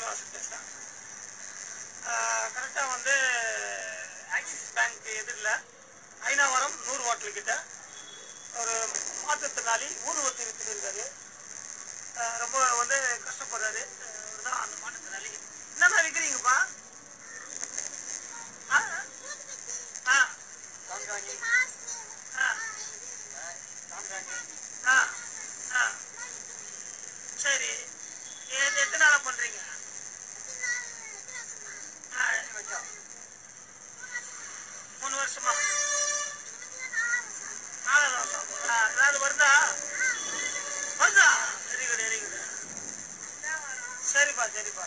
ஸ்ரீனிவாசன் பேசுகிறேன் கரெக்டாக வந்து ஆக்சிஸ் பேங்க் எதிரில் ஐநாவரம் நூறு ஹோட்டல் கிட்ட ஒரு மாற்றுத்திறனாளி ஊதுவத்தி வித்துட்டு இருக்காரு ஆஹ் ரொம்ப வந்து கஷ்டப்படுறாரு அவர் தான் அந்த மாற்றுத்திறனாளி என்னென்ன விற்கிறீங்கப்பா ஆ ஆ சாம்பிராணி ஆ சாம்பிராணி ஆ ஆ சரி எ- எத்தனை நாளாக பண்ணுறீங்க வச்சோம் மூணு வருஷமா நாலாவது வருஷம் ஆ ஏதாவது வருதா வருதா வெரி குட் வெரி குட் சரிப்பா சரிப்பா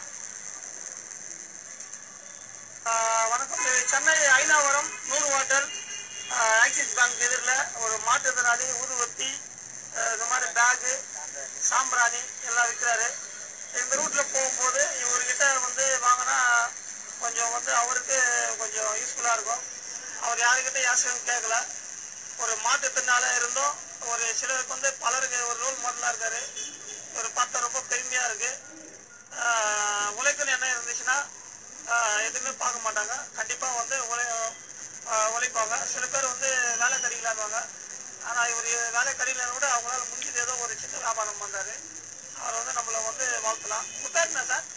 ஆ, வணக்கம் இது சென்னை ஐநாவரம் நூறு ஹோட்டல் ஆ, ஆக்சிஸ் பேங்க் எதிரில் ஒரு மாற்றுத்திறனாளி ஊதுவத்தி ஆ, இந்த மாதிரி பேகு சாம்பிராணி எல்லாம் விற்கிறாரு இந்த ரூட்டில் போகும்போது இவர்கிட்ட வந்து வாங்கினா கொஞ்சம் வந்து அவருக்கு கொஞ்சம் யூஸ்ஃபுல்லாக இருக்கும் அவர் யாருக்கிட்ட யாசகம் கேட்கல ஒரு மாற்றத்தினால இருந்தும் ஒரு சிலருக்கு வந்து பலருக்கு ஒரு ரோல் மாடலாக இருக்காரு ஒரு பார்த்தா ரொம்ப பெருமையாக இருக்குது உழைக்கணும் என்ன இருந்துச்சுன்னா ஆஹ் எதுவுமே பார்க்க மாட்டாங்க கண்டிப்பாக வந்து உழை ஆஹ் உழைப்பாங்க சில பேர் வந்து வேலை கிடைக்கலான்வாங்க ஆனால் இவர் வேலை கிடைக்கலன்னு கூட அவங்களால முடிஞ்சது ஏதோ ஒரு சின்ன வியாபாரம் பண்ணுறாரு அவரை வந்து நம்மளை வந்து வாழ்த்தலாம் உங்கள் பேர் என்ன சார்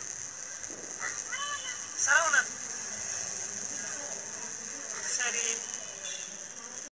சரவணன் சரி